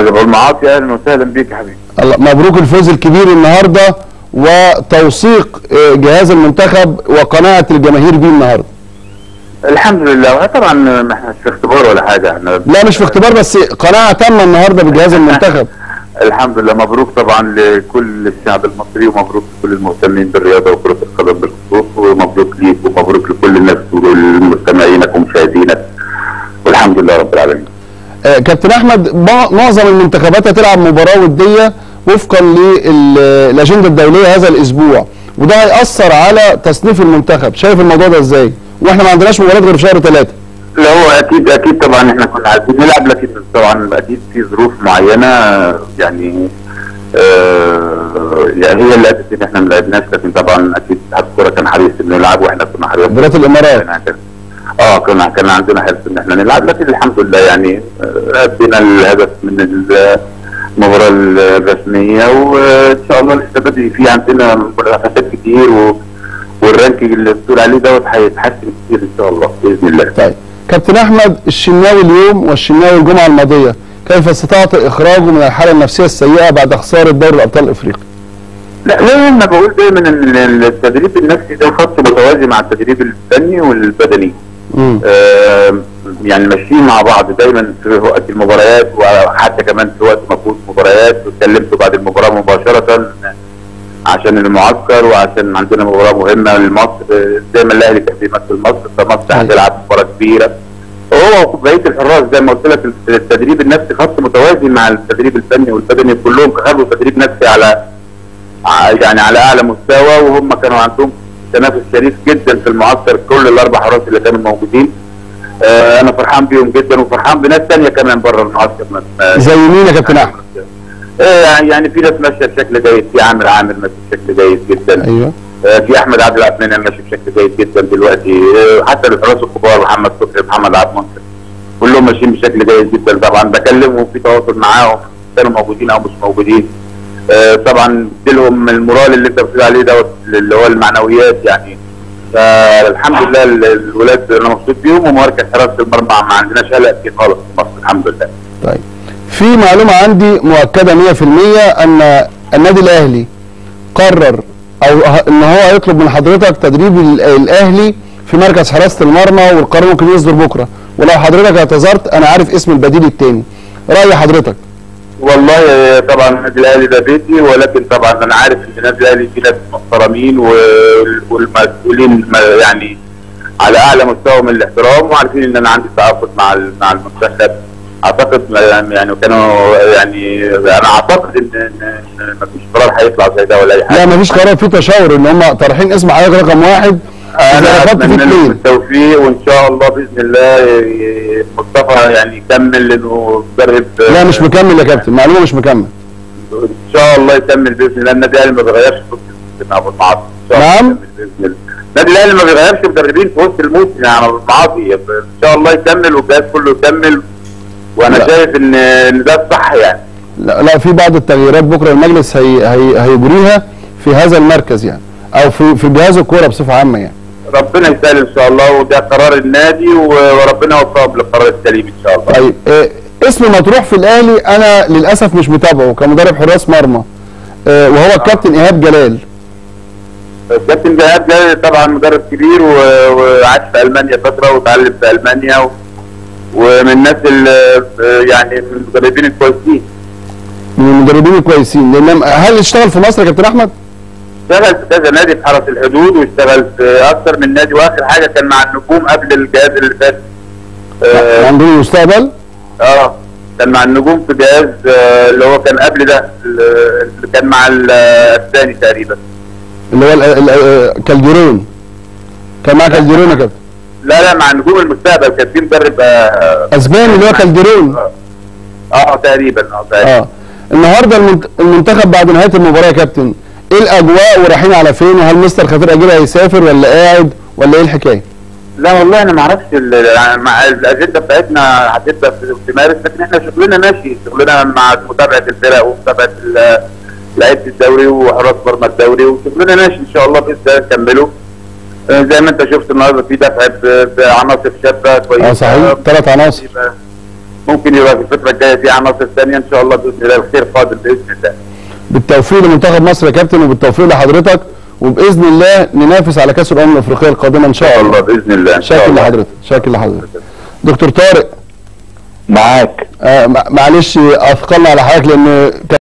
استاذ ابو المعاصي اهلا وسهلا بيك يا حبيبي الله مبروك الفوز الكبير النهارده وتوثيق آه، جهاز المنتخب وقناعه الجماهير بيه النهارده الحمد لله طبعا ما احنا مش في اختبار ولا حاجه احنا لا مش في اختبار بس قناعه تامه النهارده بجهاز المنتخب الحمد لله مبروك طبعا لكل الشعب المصري ومبروك لكل المهتمين بالرياضه وكره القدم بالخصوص ومبروك ليك ومبروك لكل الناس والمستمعينك ومشاهدينك والحمد لله رب العالمين. آه، كابتن احمد مع- معظم المنتخبات هتلعب مباراه وديه وفقا للاجنده الدوليه هذا الاسبوع وده هياثر على تصنيف المنتخب شايف الموضوع ده ازاي واحنا ما عندناش مباراه غير في شهر ثلاثة لا هو اكيد اكيد طبعا احنا كنا عايزين نلعب لكن طبعا اكيد في ظروف معينه يعني آه يعني هي اللي ادت ان احنا ما لعبناش لكن طبعا اكيد اتحاد الكوره كان حريص انه يلعب واحنا كنا حريصين مباراه الامارات كان- اه كنا كان عندنا حرص ان احنا نلعب لكن الحمد لله يعني آه، ادينا الهدف من المباراه الرسميه وان شاء الله لسه بدري في عندنا منافسات كتير و والرانكينج اللي بتقول عليه دوت هيتحسن كتير ان شاء الله باذن الله. طيب كابتن احمد الشناوي اليوم والشناوي الجمعه الماضيه كيف استطعت اخراجه من الحاله النفسيه السيئه بعد خساره دوري الابطال الافريقي لا لا انا بقول دايما ان التدريب النفسي ده خط متوازي مع التدريب الفني والبدني. امم آه، يعني ماشيين مع بعض دايما في وقت المباريات وحتى كمان في وقت ما فوت مباريات واتكلمت بعد المباراه مباشره عشان المعسكر وعشان عندنا مباراه مهمه لمصر آه، دايما الاهلي كان بيمثل مصر فمصر أيوة. هتلعب مباراه كبيره هو بقيه الحراس زي ما قلت لك التدريب النفسي خط متوازي مع التدريب الفني والبدني كلهم خدوا تدريب نفسي على ع- يعني على اعلى مستوى وهم كانوا عندهم تنافس شريف جدا في المعسكر كل الاربع حراس اللي كانوا موجودين آه انا فرحان بيهم جدا وفرحان بناس ثانيه كمان بره المعسكر ما- زي مين يا كابتن احمد آه يعني في ناس ماشيه بشكل جيد في عامر عامر ماشي بشكل جيد جدا ايوه آه في احمد عبد العزمان ماشي بشكل جيد جدا دلوقتي آه حتى الحراس الكبار محمد صبحي محمد عبد المنصر كلهم ماشيين بشكل جيد جدا طبعا بكلمهم في تواصل معاهم كانوا موجودين او مش موجودين آه طبعا بديلهم المورال اللي انت بتقول عليه دوت اللي هو المعنويات يعني فالحمد لله ال- الولاد انا مبسوط بيهم ومركز حراسه المرمى ما عندناش قلق فيه خالص في مصر الحمد لله طيب في معلومه عندي مؤكده 100% ان النادي الاهلي قرر او ه- ان هو هيطلب من حضرتك تدريب ال- الاهلي في مركز حراسه المرمى والقرار ممكن يصدر بكره ولو حضرتك اعتذرت انا عارف اسم البديل التاني راي حضرتك والله طبعا النادي الاهلي ده بيتي ولكن طبعا انا عارف ان النادي الاهلي فيه ناس محترمين وال- والمسؤولين ما- يعني على اعلى مستوى من الاحترام وعارفين ان انا عندي تعاقد مع ال- مع المنتخب اعتقد ما- يعني كانوا يعني انا اعتقد ان ان إن مفيش قرار هيطلع زي ده ولا اي حاجه لا مفيش قرار في تشاور ان هم طارحين اسم حضرتك رقم واحد اذا انا رفضت في اتمنى لهم اثنين التوفيق وان شاء الله باذن الله ي- مصطفى يعني يكمل لانه مدرب لا مش مكمل يا كابتن معلومه مش مكمل ان شاء الله يكمل باذن الله النادي الاهلي ما بيغيرش في وسط الموسم ابو المعاصي ان شاء الله نعم. يكمل باذن الله النادي الاهلي ما بيغيرش مدربين في وسط الموسم يعني ابو المعاصي ان شاء الله يكمل والجهاز كله يكمل وانا لا. شايف ان ان ده الصح يعني لا, لا في بعض التغييرات بكره المجلس هي هي هيجريها في هذا المركز يعني او في في جهاز الكوره بصفه عامه يعني ربنا يسهل ان شاء الله وده قرار النادي و- وربنا يوفقهم للقرار السليم ان شاء الله طيب آه، اسم مطروح في الاهلي انا للاسف مش متابعه كمدرب حراس مرمى آه، وهو الكابتن ايهاب جلال الكابتن جهاد ده طبعا مدرب كبير و- وعاش في المانيا فتره وتعلم في المانيا و... ومن الناس اللي يعني من المدربين الكويسين من المدربين الكويسين لان هل اشتغل في مصر يا كابتن احمد؟ اشتغل في كذا نادي في حرس الحدود واشتغل في اكثر من نادي واخر حاجه كان مع النجوم قبل الجهاز اللي فات اه, عندهم مستقبل آه كان مع النجوم في جهاز آه اللي هو كان قبل ده اللي كان مع ال- الثاني تقريبا اللي هو ال- ال- آه، كالديرون كان معاه كالديرون يا كابتن لا لا مع نجوم المستقبل كان في مدرب آه اسباني اللي هو كالديرون اه, آه تقريبا اه تقريبا اه النهارده المنت- المنتخب بعد نهايه المباراه يا كابتن ايه الاجواء ورايحين على فين وهل مستر خفير اجيب هيسافر ولا قاعد ولا ايه الحكايه؟ لا والله انا ما اعرفش ال- يعني مع الاجنده بتاعتنا هتبدا في في مارس لكن احنا شغلنا ماشي شغلنا مع متابعه الفرق ومتابعه ال- لعيبه الدوري وحراس مرمى الدوري وشغلنا ماشي ان شاء الله باذن الله نكمله آه، زي ما انت شفت النهارده في دفع ب- بعناصر شابه كويسه اه صحيح ثلاث عناصر ممكن يبقى في الفتره الجايه في عناصر ثانيه ان شاء الله باذن الله الخير قادم باذن الله بالتوفيق لمنتخب مصر يا كابتن وبالتوفيق لحضرتك وباذن الله ننافس على كاس الامم الافريقيه القادمه ان شاء ان شاء الله الله باذن الله ان شاء شاكر الله لحضرتك شاكر لحضرتك دكتور طارق معاك آه مع- معلش اثقلنا على حضرتك لان